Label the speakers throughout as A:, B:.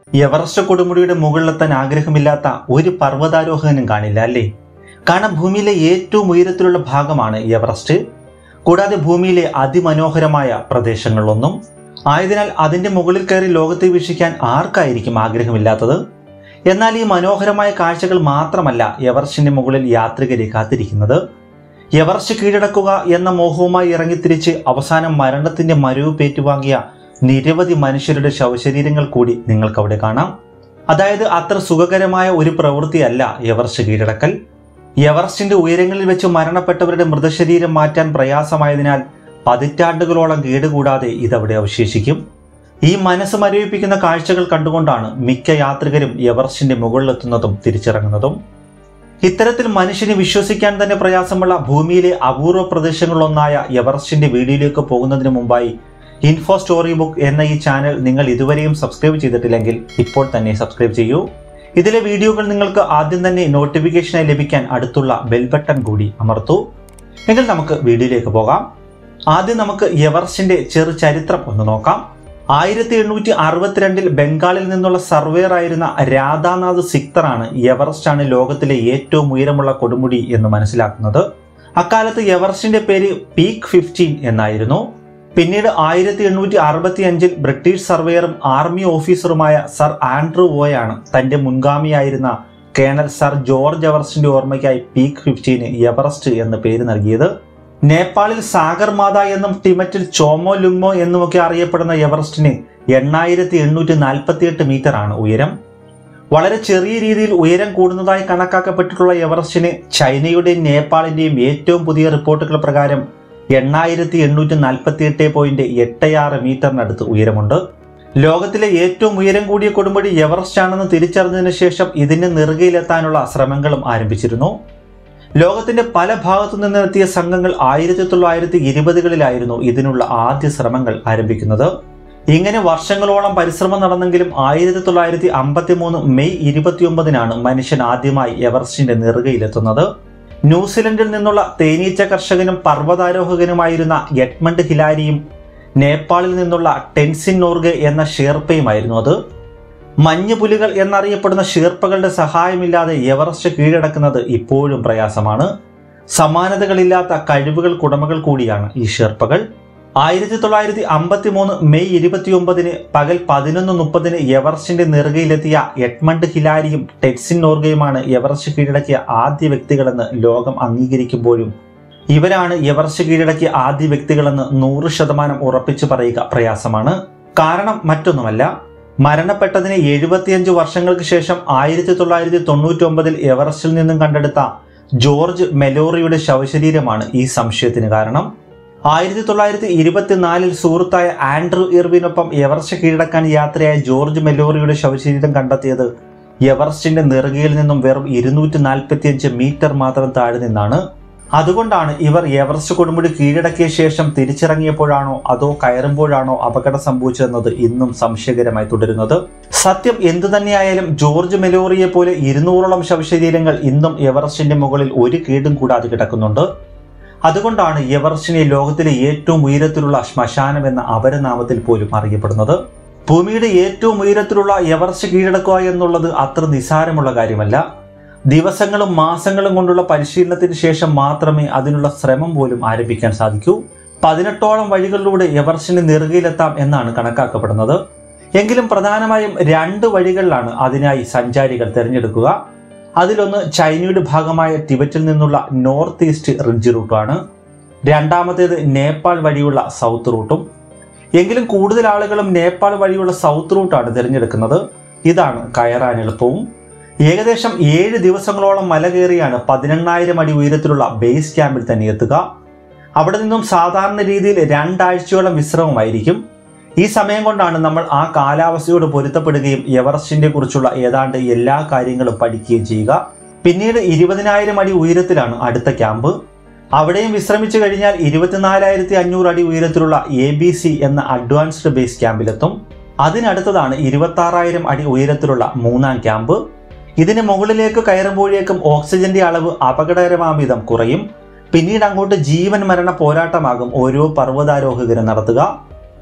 A: Everest കൊടുമുടിയുടെ മുകളിലെത്താൻ ആഗ്രഹമില്ലാത്ത ഒരു പർവ്വതാരോഹകനും കാണില്ല അല്ലേ കാരണം ഭൂമിയിലെ ഏറ്റവും ഉയരത്തിലുള്ള ഭാഗമാണ് എവറസ്റ്റ് കൂടാതെ ഭൂമിയിലെ അതിമനോഹരമായ പ്രദേശങ്ങളിലൊന്നും ആയതിനാൽ അതിന്റെ മുകളിൽ കയറി ലോകത്തെ വീക്ഷിക്കാൻ ആർക്കായിരിക്കും ആഗ്രഹമില്ലാത്തത് എന്നാൽ ഈ മനോഹരമായ കാഴ്ചകൾ മാത്രമല്ല എവറസ്റ്റിന്റെ മുകളിൽ യാത്രികരെ കാത്തിരിക്കുന്നത് എവറസ്റ്റ് കീഴടക്കുക എന്ന മോഹവുമായി ഇറങ്ങിത്തിരിച്ച് അവസാനം മരണത്തിന്റെ മരവ് പേറ്റുവാങ്ങിയ നിരവധി മനുഷ്യരുടെ ശവശരീരങ്ങൾ കൂടി നിങ്ങൾക്ക് അവിടെ കാണാം അതായത് അത്ര സുഖകരമായ ഒരു പ്രവൃത്തിയല്ല എവറസ്റ്റ് കീഴടക്കൽ എവറസ്റ്റിന്റെ ഉയരങ്ങളിൽ വെച്ച് മരണപ്പെട്ടവരുടെ മൃതശരീരം മാറ്റാൻ പ്രയാസമായതിനാൽ പതിറ്റാണ്ടുകളോളം കേടുകൂടാതെ ഇതവിടെ അവശേഷിക്കും ഈ മനസ്സ് മരവിപ്പിക്കുന്ന കാഴ്ചകൾ കണ്ടുകൊണ്ടാണ് മിക്ക യാത്രികരും എവറസ്റ്റിന്റെ മുകളിലെത്തുന്നതും തിരിച്ചിറങ്ങുന്നതും ഇത്തരത്തിൽ മനുഷ്യന് വിശ്വസിക്കാൻ തന്നെ പ്രയാസമുള്ള ഭൂമിയിലെ അപൂർവ പ്രദേശങ്ങളിലൊന്നായ എവറസ്റ്റിന്റെ വീഡിയോയിലേക്ക് പോകുന്നതിന് മുമ്പായി ഇൻഫോ സ്റ്റോറി ബുക്ക് എന്ന ഈ ചാനൽ നിങ്ങൾ ഇതുവരെയും സബ്സ്ക്രൈബ് ചെയ്തിട്ടില്ലെങ്കിൽ ഇപ്പോൾ തന്നെ സബ്സ്ക്രൈബ് ചെയ്യൂ ഇതിലെ വീഡിയോകൾ നിങ്ങൾക്ക് ആദ്യം തന്നെ നോട്ടിഫിക്കേഷനായി ലഭിക്കാൻ അടുത്തുള്ള ബെൽ ബട്ടൺ കൂടി അമർത്തൂ എങ്കിൽ നമുക്ക് വീഡിയോയിലേക്ക് പോകാം ആദ്യം നമുക്ക് എവറസ്റ്റിന്റെ ചെറു ചരിത്രം ഒന്ന് നോക്കാം ആയിരത്തി എണ്ണൂറ്റി അറുപത്തിരണ്ടിൽ ബംഗാളിൽ നിന്നുള്ള സർവേയർ ആയിരുന്ന രാധാനാഥ് സിക്തറാണ് എവറസ്റ്റ് ആണ് ലോകത്തിലെ ഏറ്റവും ഉയരമുള്ള കൊടുമുടി എന്ന് മനസ്സിലാക്കുന്നത് അക്കാലത്ത് എവറസ്റ്റിന്റെ പേര് പീക്ക് ഫിഫ്റ്റീൻ എന്നായിരുന്നു പിന്നീട് ആയിരത്തി എണ്ണൂറ്റി അറുപത്തി അഞ്ചിൽ ബ്രിട്ടീഷ് സർവേയറും ആർമി ഓഫീസറുമായ സർ ആൻഡ്രൂ വോയാണ് തന്റെ മുൻഗാമിയായിരുന്ന കേണൽ സർ ജോർജ് എവറസ്റ്റിന്റെ ഓർമ്മയ്ക്കായി പീക്ക് ഫിഫ്റ്റീന് എവറസ്റ്റ് എന്ന് പേര് നൽകിയത് നേപ്പാളിൽ സാഗർ മാത എന്നും ടിമറ്റിൽ ചോമോ ലുങ്മോ എന്നുമൊക്കെ അറിയപ്പെടുന്ന എവറസ്റ്റിന് എണ്ണായിരത്തി എണ്ണൂറ്റി നാൽപ്പത്തി എട്ട് മീറ്റർ ആണ് ഉയരം വളരെ ചെറിയ രീതിയിൽ ഉയരം കൂടുന്നതായി കണക്കാക്കപ്പെട്ടിട്ടുള്ള എവറസ്റ്റിന് ചൈനയുടെയും നേപ്പാളിന്റെയും ഏറ്റവും പുതിയ റിപ്പോർട്ടുകൾ പ്രകാരം എണ്ണായിരത്തി എണ്ണൂറ്റി നാൽപ്പത്തി എട്ട് പോയിന്റ് എട്ട് ആറ് മീറ്ററിനടുത്ത് ഉയരമുണ്ട് ലോകത്തിലെ ഏറ്റവും ഉയരം കൂടിയ കൊടുമുടി എവറസ്റ്റ് ആണെന്ന് തിരിച്ചറിഞ്ഞതിന് ശേഷം ഇതിന്റെ നെറുകയിലെത്താനുള്ള ശ്രമങ്ങളും ആരംഭിച്ചിരുന്നു ലോകത്തിന്റെ പല ഭാഗത്തു നിന്നെത്തിയ സംഘങ്ങൾ ആയിരത്തി തൊള്ളായിരത്തി ഇരുപതുകളിലായിരുന്നു ഇതിനുള്ള ആദ്യ ശ്രമങ്ങൾ ആരംഭിക്കുന്നത് ഇങ്ങനെ വർഷങ്ങളോളം പരിശ്രമം നടന്നെങ്കിലും ആയിരത്തി തൊള്ളായിരത്തി അമ്പത്തി മൂന്ന് മെയ് ഇരുപത്തിയൊമ്പതിനാണ് മനുഷ്യൻ ആദ്യമായി എവറസ്റ്റിന്റെ നെറുകയിലെത്തുന്നത് ന്യൂസിലൻഡിൽ നിന്നുള്ള തേനീച്ച കർഷകനും പർവ്വതാരോഹകനുമായിരുന്ന എഡ്മണ്ട് ഹിലാരിയും നേപ്പാളിൽ നിന്നുള്ള ടെൻസിൻ നോർഗെ എന്ന ഷേർപ്പയുമായിരുന്നു അത് മഞ്ഞുപുലികൾ എന്നറിയപ്പെടുന്ന ഷീർപ്പകളുടെ സഹായമില്ലാതെ എവറസ്റ്റ് കീഴടക്കുന്നത് ഇപ്പോഴും പ്രയാസമാണ് സമാനതകളില്ലാത്ത കഴിവുകൾക്കുടമകൾ കൂടിയാണ് ഈ ഷീർപ്പകൾ ആയിരത്തി തൊള്ളായിരത്തി അമ്പത്തി മൂന്ന് മെയ് ഇരുപത്തിയൊമ്പതിന് പകൽ പതിനൊന്ന് മുപ്പതിന് എവറസ്റ്റിന്റെ നെറുകയിലെത്തിയ എഡ്മണ്ട് ഹിലാരിയും ടെക്സിൻ നോർഗയുമാണ് എവറസ്റ്റ് കീഴടക്കിയ ആദ്യ വ്യക്തികളെന്ന് ലോകം അംഗീകരിക്കുമ്പോഴും ഇവരാണ് എവറസ്റ്റ് കീഴടക്കിയ ആദ്യ വ്യക്തികളെന്ന് നൂറ് ശതമാനം ഉറപ്പിച്ചു പറയുക പ്രയാസമാണ് കാരണം മറ്റൊന്നുമല്ല മരണപ്പെട്ടതിന് എഴുപത്തിയഞ്ച് വർഷങ്ങൾക്ക് ശേഷം ആയിരത്തി തൊള്ളായിരത്തി തൊണ്ണൂറ്റി ഒമ്പതിൽ എവറസ്റ്റിൽ നിന്നും കണ്ടെടുത്ത ജോർജ് മെലോറിയുടെ ശവശരീരമാണ് ഈ സംശയത്തിന് കാരണം ആയിരത്തി തൊള്ളായിരത്തി ഇരുപത്തിനാലിൽ സുഹൃത്തായ ആൻഡ്രൂ ഇർവിനൊപ്പം എവറസ്റ്റ് കീഴടക്കാൻ യാത്രയായ ജോർജ് മെലോറിയുടെ ശവശരീരം കണ്ടെത്തിയത് എവറസ്റ്റിന്റെ നെറുകയിൽ നിന്നും വെറും ഇരുന്നൂറ്റി നാൽപ്പത്തിയഞ്ച് മീറ്റർ മാത്രം താഴെ നിന്നാണ് അതുകൊണ്ടാണ് ഇവർ എവറസ്റ്റ് കൊടുമുടി കീഴടക്കിയ ശേഷം തിരിച്ചിറങ്ങിയപ്പോഴാണോ അതോ കയറുമ്പോഴാണോ അപകടം സംഭവിച്ചതെന്നത് ഇന്നും സംശയകരമായി തുടരുന്നത് സത്യം എന്തു തന്നെയായാലും ജോർജ് മെലോറിയെ പോലെ ഇരുന്നൂറോളം ശവശരീരങ്ങൾ ഇന്നും എവറസ്റ്റിന്റെ മുകളിൽ ഒരു കേടും കൂടാതെ കിടക്കുന്നുണ്ട് അതുകൊണ്ടാണ് എവറസ്റ്റിനെ ലോകത്തിലെ ഏറ്റവും ഉയരത്തിലുള്ള ശ്മശാനം എന്ന അപരനാമത്തിൽ പോലും അറിയപ്പെടുന്നത് ഭൂമിയുടെ ഏറ്റവും ഉയരത്തിലുള്ള എവറസ്റ്റ് കീഴടക്കുക എന്നുള്ളത് അത്ര നിസാരമുള്ള കാര്യമല്ല ദിവസങ്ങളും മാസങ്ങളും കൊണ്ടുള്ള പരിശീലനത്തിന് ശേഷം മാത്രമേ അതിനുള്ള ശ്രമം പോലും ആരംഭിക്കാൻ സാധിക്കൂ പതിനെട്ടോളം വഴികളിലൂടെ എവറസ്റ്റിന് നെറുകയിലെത്താം എന്നാണ് കണക്കാക്കപ്പെടുന്നത് എങ്കിലും പ്രധാനമായും രണ്ട് വഴികളിലാണ് അതിനായി സഞ്ചാരികൾ തിരഞ്ഞെടുക്കുക അതിലൊന്ന് ചൈനയുടെ ഭാഗമായ ടിബറ്റിൽ നിന്നുള്ള നോർത്ത് ഈസ്റ്റ് റിഡ്ജ് റൂട്ടാണ് രണ്ടാമത്തേത് നേപ്പാൾ വഴിയുള്ള സൗത്ത് റൂട്ടും എങ്കിലും കൂടുതൽ ആളുകളും നേപ്പാൾ വഴിയുള്ള സൗത്ത് റൂട്ടാണ് തിരഞ്ഞെടുക്കുന്നത് ഇതാണ് കയറാൻ എളുപ്പവും ഏകദേശം ഏഴ് ദിവസങ്ങളോളം മല കയറിയാണ് പതിനെണ്ണായിരം അടി ഉയരത്തിലുള്ള ബേസ് ക്യാമ്പിൽ തന്നെ എത്തുക അവിടെ നിന്നും സാധാരണ രീതിയിൽ രണ്ടാഴ്ചയോളം വിശ്രമമായിരിക്കും ഈ സമയം കൊണ്ടാണ് നമ്മൾ ആ കാലാവസ്ഥയോട് പൊരുത്തപ്പെടുകയും എവറസ്റ്റിനെ കുറിച്ചുള്ള ഏതാണ്ട് എല്ലാ കാര്യങ്ങളും പഠിക്കുകയും ചെയ്യുക പിന്നീട് ഇരുപതിനായിരം അടി ഉയരത്തിലാണ് അടുത്ത ക്യാമ്പ് അവിടെയും വിശ്രമിച്ചു കഴിഞ്ഞാൽ ഇരുപത്തിനാലായിരത്തി അഞ്ഞൂറ് അടി ഉയരത്തിലുള്ള എ ബി സി എന്ന അഡ്വാൻസ്ഡ് ബേസ് ക്യാമ്പിലെത്തും അതിനടുത്തതാണ് ഇരുപത്തി ആറായിരം അടി ഉയരത്തിലുള്ള മൂന്നാം ക്യാമ്പ് ഇതിന് മുകളിലേക്ക് കയറുമ്പോഴേക്കും ഓക്സിജന്റെ അളവ് അപകടകരമാം വിധം കുറയും പിന്നീട് അങ്ങോട്ട് ജീവൻ മരണ പോരാട്ടമാകും ഓരോ പർവ്വതാരോഹകരും നടത്തുക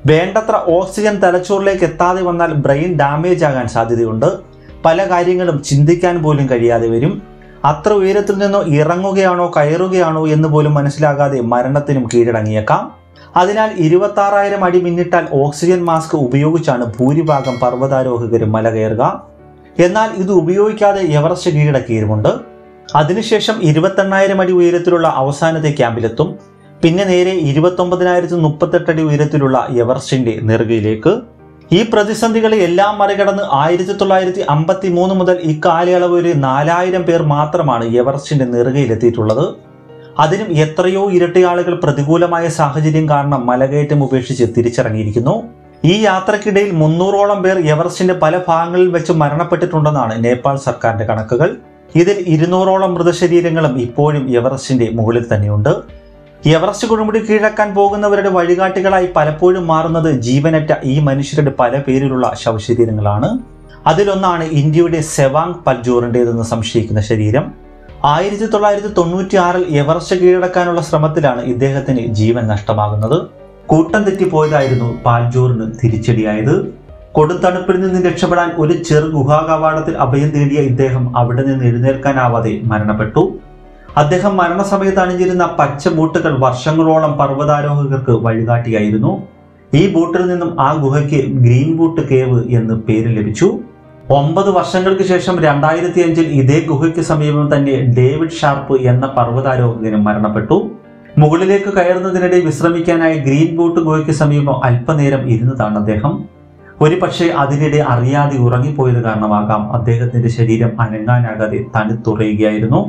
A: വേണ്ടത്ര ഓക്സിജൻ തലച്ചോറിലേക്ക് എത്താതെ വന്നാൽ ബ്രെയിൻ ഡാമേജ് ആകാൻ സാധ്യതയുണ്ട് പല കാര്യങ്ങളും ചിന്തിക്കാൻ പോലും കഴിയാതെ വരും അത്ര ഉയരത്തിൽ നിന്നോ ഇറങ്ങുകയാണോ കയറുകയാണോ എന്ന് പോലും മനസ്സിലാകാതെ മരണത്തിനും കീഴടങ്ങിയേക്കാം അതിനാൽ ഇരുപത്തി ആറായിരം അടി മിന്നിട്ടാൽ ഓക്സിജൻ മാസ്ക് ഉപയോഗിച്ചാണ് ഭൂരിഭാഗം പർവ്വതാരോഹകരും മല കയറുക എന്നാൽ ഇത് ഉപയോഗിക്കാതെ എവറസ്റ്റ് കീഴടക്കിയിരുമുണ്ട് അതിനുശേഷം ഇരുപത്തെണ്ണായിരം അടി ഉയരത്തിലുള്ള അവസാനത്തെ ക്യാമ്പിലെത്തും പിന്നെ നേരെ ഇരുപത്തൊമ്പതിനായിരത്തി മുപ്പത്തെട്ട് അടി ഉയരത്തിലുള്ള എവറസ്റ്റിന്റെ നെറുകയിലേക്ക് ഈ പ്രതിസന്ധികളെ എല്ലാം മറികടന്ന് ആയിരത്തി തൊള്ളായിരത്തി അമ്പത്തി മൂന്ന് മുതൽ ഇക്കാലയളവ് വരെ നാലായിരം പേർ മാത്രമാണ് എവറസ്റ്റിന്റെ നെറുകയിലെത്തിയിട്ടുള്ളത് അതിനും എത്രയോ ഇരട്ടി ആളുകൾ പ്രതികൂലമായ സാഹചര്യം കാരണം മലകയറ്റം ഉപേക്ഷിച്ച് തിരിച്ചിറങ്ങിയിരിക്കുന്നു ഈ യാത്രക്കിടയിൽ മുന്നൂറോളം പേർ എവറസ്റ്റിന്റെ പല ഭാഗങ്ങളിൽ വെച്ച് മരണപ്പെട്ടിട്ടുണ്ടെന്നാണ് നേപ്പാൾ സർക്കാരിന്റെ കണക്കുകൾ ഇതിൽ ഇരുന്നൂറോളം മൃതശരീരങ്ങളും ഇപ്പോഴും എവറസ്റ്റിന്റെ മുകളിൽ തന്നെയുണ്ട് എവറസ്റ്റ് കൊടുമുടി കീഴടക്കാൻ പോകുന്നവരുടെ വഴികാട്ടികളായി പലപ്പോഴും മാറുന്നത് ജീവനറ്റ ഈ മനുഷ്യരുടെ പല പേരിലുള്ള ശവശരീരങ്ങളാണ് അതിലൊന്നാണ് ഇന്ത്യയുടെ സെവാങ് പൽജോറിൻ്റെതെന്ന് സംശയിക്കുന്ന ശരീരം ആയിരത്തി തൊള്ളായിരത്തി തൊണ്ണൂറ്റി ആറിൽ എവറസ്റ്റ് കീഴടക്കാനുള്ള ശ്രമത്തിലാണ് ഇദ്ദേഹത്തിന് ജീവൻ നഷ്ടമാകുന്നത് കൂട്ടം തെറ്റിപ്പോയതായിരുന്നു പാൽജോറിന് തിരിച്ചടിയായത് കൊടുത്തണുപ്പിൽ നിന്ന് രക്ഷപ്പെടാൻ ഒരു ചെറു ഗുഹാ കവാടത്തിൽ അഭയം തേടിയ ഇദ്ദേഹം അവിടെ നിന്ന് എഴുന്നേൽക്കാനാവാതെ മരണപ്പെട്ടു അദ്ദേഹം മരണസമയത്ത് അണിഞ്ഞിരുന്ന പച്ച ബൂട്ടുകൾ വർഷങ്ങളോളം പർവ്വതാരോഹകർക്ക് വഴികാട്ടിയായിരുന്നു ഈ ബൂട്ടിൽ നിന്നും ആ ഗുഹയ്ക്ക് ഗ്രീൻ ബൂട്ട് കേവ് എന്ന് പേര് ലഭിച്ചു ഒമ്പത് വർഷങ്ങൾക്ക് ശേഷം രണ്ടായിരത്തി അഞ്ചിൽ ഇതേ ഗുഹയ്ക്ക് സമീപം തന്നെ ഡേവിഡ് ഷാർപ്പ് എന്ന പർവ്വതാരോഹകനും മരണപ്പെട്ടു മുകളിലേക്ക് കയറുന്നതിനിടെ വിശ്രമിക്കാനായി ഗ്രീൻ ബൂട്ട് ഗുഹയ്ക്ക് സമീപം അല്പനേരം ഇരുന്നതാണ് അദ്ദേഹം ഒരു പക്ഷേ അതിനിടെ അറിയാതെ ഉറങ്ങിപ്പോയത് കാരണമാകാം അദ്ദേഹത്തിന്റെ ശരീരം അനങ്ങാനാകാതെ തണുത്തുറയുകയായിരുന്നു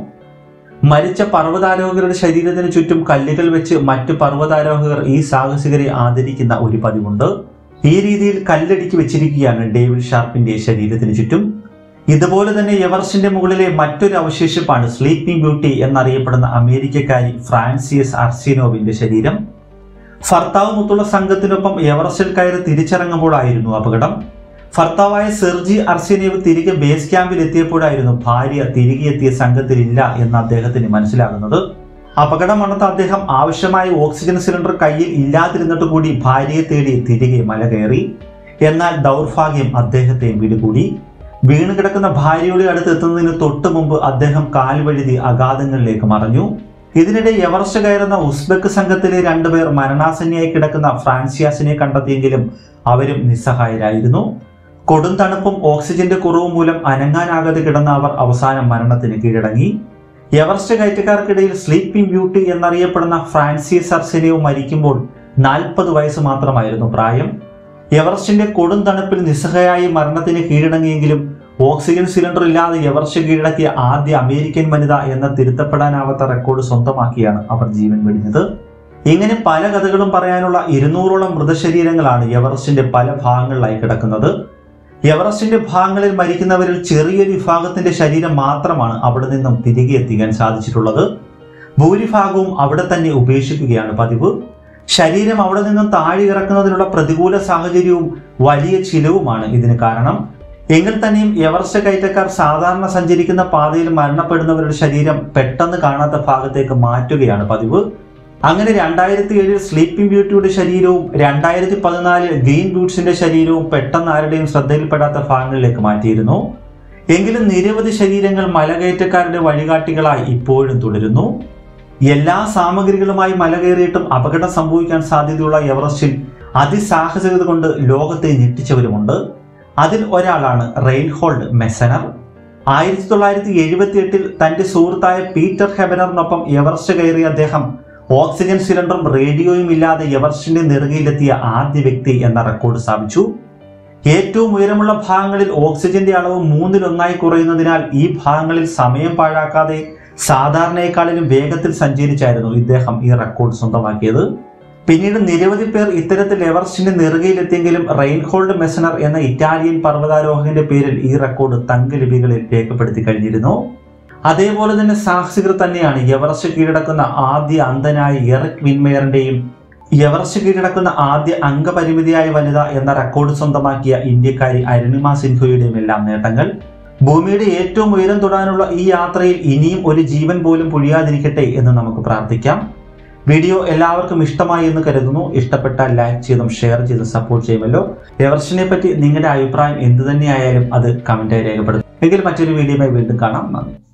A: മരിച്ച പർവ്വതാരോഹകരുടെ ശരീരത്തിന് ചുറ്റും കല്ലുകൾ വെച്ച് മറ്റു പർവ്വതാരോഹകർ ഈ സാഹസികരെ ആദരിക്കുന്ന ഒരു പതിവുണ്ട് ഈ രീതിയിൽ കല്ലടിക്ക് വെച്ചിരിക്കുകയാണ് ഡേവിഡ് ഷാർപ്പിന്റെ ശരീരത്തിന് ചുറ്റും ഇതുപോലെ തന്നെ എവറസ്റ്റിന്റെ മുകളിലെ മറ്റൊരു അവശേഷിപ്പാണ് സ്ലീപ്പിംഗ് ബ്യൂട്ടി എന്നറിയപ്പെടുന്ന അമേരിക്കക്കാരി ഫ്രാൻസിയസ് അർസിനോവിന്റെ ശരീരം ഭർത്താവ് മുത്തുള്ള സംഘത്തിനൊപ്പം എവറസ്റ്റിൽ കയറി തിരിച്ചിറങ്ങുമ്പോഴായിരുന്നു അപകടം ഭർത്താവായ സെർജി അർസിനേവ് തിരികെ ബേസ് ക്യാമ്പിൽ എത്തിയപ്പോഴായിരുന്നു ഭാര്യ തിരികെ എത്തിയ സംഘത്തിലില്ല എന്ന് അദ്ദേഹത്തിന് മനസ്സിലാകുന്നത് അപകടമണത്ത അദ്ദേഹം ആവശ്യമായ ഓക്സിജൻ സിലിണ്ടർ കയ്യിൽ ഇല്ലാതിരുന്നിട്ട് കൂടി ഭാര്യയെ തേടി തിരികെ മല കയറി എന്നാൽ ദൗർഭാഗ്യം അദ്ദേഹത്തെ പിടികൂടി വീണ് കിടക്കുന്ന ഭാര്യയുടെ അടുത്ത് എത്തുന്നതിന് തൊട്ടു മുമ്പ് അദ്ദേഹം കാൽവഴുതി അഗാധങ്ങളിലേക്ക് മറഞ്ഞു ഇതിനിടെ എവറസ്റ്റ് കയറുന്ന ഉസ്ബെക്ക് സംഘത്തിലെ രണ്ടുപേർ മരണാസന്നിയായി കിടക്കുന്ന ഫ്രാൻസിയാസിനെ കണ്ടെത്തിയെങ്കിലും അവരും നിസ്സഹായരായിരുന്നു കൊടും തണുപ്പും ഓക്സിജന്റെ കുറവും മൂലം അനങ്ങാനാകാതെ കിടന്ന അവർ അവസാനം മരണത്തിന് കീഴടങ്ങി എവറസ്റ്റ് കയറ്റക്കാർക്കിടയിൽ സ്ലീപ്പിംഗ് ബ്യൂട്ടി എന്നറിയപ്പെടുന്ന ഫ്രാൻസിയസ് അർസെനിയോ മരിക്കുമ്പോൾ നാൽപ്പത് വയസ്സ് മാത്രമായിരുന്നു പ്രായം എവറസ്റ്റിന്റെ കൊടും തണുപ്പിൽ നിസ്സഹായി മരണത്തിന് കീഴടങ്ങിയെങ്കിലും ഓക്സിജൻ സിലിണ്ടർ ഇല്ലാതെ എവറസ്റ്റ് കീഴടക്കിയ ആദ്യ അമേരിക്കൻ വനിത എന്ന തിരുത്തപ്പെടാനാവാത്ത റെക്കോർഡ് സ്വന്തമാക്കിയാണ് അവർ ജീവൻ വെടിഞ്ഞത് ഇങ്ങനെ പല കഥകളും പറയാനുള്ള ഇരുന്നൂറോളം മൃതശരീരങ്ങളാണ് എവറസ്റ്റിന്റെ പല ഭാഗങ്ങളിലായി കിടക്കുന്നത് എവറസ്റ്റിന്റെ ഭാഗങ്ങളിൽ മരിക്കുന്നവരിൽ ചെറിയൊരു വിഭാഗത്തിന്റെ ശരീരം മാത്രമാണ് അവിടെ നിന്നും തിരികെ എത്തിക്കാൻ സാധിച്ചിട്ടുള്ളത് ഭൂരിഭാഗവും അവിടെ തന്നെ ഉപേക്ഷിക്കുകയാണ് പതിവ് ശരീരം അവിടെ നിന്നും താഴെ ഇറക്കുന്നതിനുള്ള പ്രതികൂല സാഹചര്യവും വലിയ ചിലവുമാണ് ഇതിന് കാരണം എങ്കിൽ തന്നെയും എവറസ്റ്റ് കയറ്റക്കാർ സാധാരണ സഞ്ചരിക്കുന്ന പാതയിൽ മരണപ്പെടുന്നവരുടെ ശരീരം പെട്ടെന്ന് കാണാത്ത ഭാഗത്തേക്ക് മാറ്റുകയാണ് പതിവ് അങ്ങനെ രണ്ടായിരത്തി ഏഴിൽ സ്ലീപ്പിംഗ് ബ്യൂട്ടിയുടെ ശരീരവും രണ്ടായിരത്തി പതിനാലിൽ ഗ്രീൻ ബൂട്ട്സിന്റെ ശരീരവും പെട്ടെന്ന് ആരുടെയും ശ്രദ്ധയിൽപ്പെടാത്ത ഭാഗങ്ങളിലേക്ക് മാറ്റിയിരുന്നു എങ്കിലും നിരവധി ശരീരങ്ങൾ മലകയറ്റക്കാരുടെ വഴികാട്ടികളായി ഇപ്പോഴും തുടരുന്നു എല്ലാ സാമഗ്രികളുമായി മല കയറിയിട്ടും അപകടം സംഭവിക്കാൻ സാധ്യതയുള്ള എവറസ്റ്റിൽ അതിസാഹസികത കൊണ്ട് ലോകത്തെ ഞെട്ടിച്ചവരുമുണ്ട് അതിൽ ഒരാളാണ് റെയിൻഹോൾഡ് മെസനർ ആയിരത്തി തൊള്ളായിരത്തി എഴുപത്തി എട്ടിൽ തന്റെ സുഹൃത്തായ പീറ്റർ ഹെബനറിനൊപ്പം എവറസ്റ്റ് കയറിയ അദ്ദേഹം ഓക്സിജൻ സിലിണ്ടറും റേഡിയോയും ഇല്ലാതെ എവറസ്റ്റിന്റെ നെറുകയിലെത്തിയ ആദ്യ വ്യക്തി എന്ന റെക്കോർഡ് സ്ഥാപിച്ചു ഏറ്റവും ഉയരമുള്ള ഭാഗങ്ങളിൽ ഓക്സിജന്റെ അളവ് മൂന്നിലൊന്നായി കുറയുന്നതിനാൽ ഈ ഭാഗങ്ങളിൽ സമയം പാഴാക്കാതെ സാധാരണയെക്കാളിലും വേഗത്തിൽ സഞ്ചരിച്ചായിരുന്നു ഇദ്ദേഹം ഈ റെക്കോർഡ് സ്വന്തമാക്കിയത് പിന്നീട് നിരവധി പേർ ഇത്തരത്തിൽ എവറസ്റ്റിന്റെ നെറുകയിലെത്തിയെങ്കിലും റെയിൻഹോൾഡ് മെസനർ എന്ന ഇറ്റാലിയൻ പർവ്വതാരോഹകന്റെ പേരിൽ ഈ റെക്കോർഡ് തങ്കലിപികളിൽ രേഖപ്പെടുത്തി കഴിഞ്ഞിരുന്നു അതേപോലെ തന്നെ സാഹസികർ തന്നെയാണ് എവറസ്റ്റ് കീഴടക്കുന്ന ആദ്യ അന്ധനായ എറിക് വിൻമെയറിന്റെയും എവറസ്റ്റ് കീഴടക്കുന്ന ആദ്യ അംഗപരിമിതിയായ വനിത എന്ന റെക്കോർഡ് സ്വന്തമാക്കിയ ഇന്ത്യക്കാരി അരുണിമ സിൻഹയുടെയും എല്ലാം നേട്ടങ്ങൾ ഭൂമിയുടെ ഏറ്റവും ഉയരം തൊടാനുള്ള ഈ യാത്രയിൽ ഇനിയും ഒരു ജീവൻ പോലും പൊഴിയാതിരിക്കട്ടെ എന്ന് നമുക്ക് പ്രാർത്ഥിക്കാം വീഡിയോ എല്ലാവർക്കും ഇഷ്ടമായി എന്ന് കരുതുന്നു ഇഷ്ടപ്പെട്ടാൽ ലൈക്ക് ചെയ്തും ഷെയർ ചെയ്തും സപ്പോർട്ട് ചെയ്യുമല്ലോ എവർഷനെ പറ്റി നിങ്ങളുടെ അഭിപ്രായം എന്തു തന്നെയായാലും അത് കമന്റായി രേഖപ്പെടുത്തും എങ്കിൽ മറ്റൊരു വീഡിയോയുമായി വീണ്ടും കാണാം നന്ദി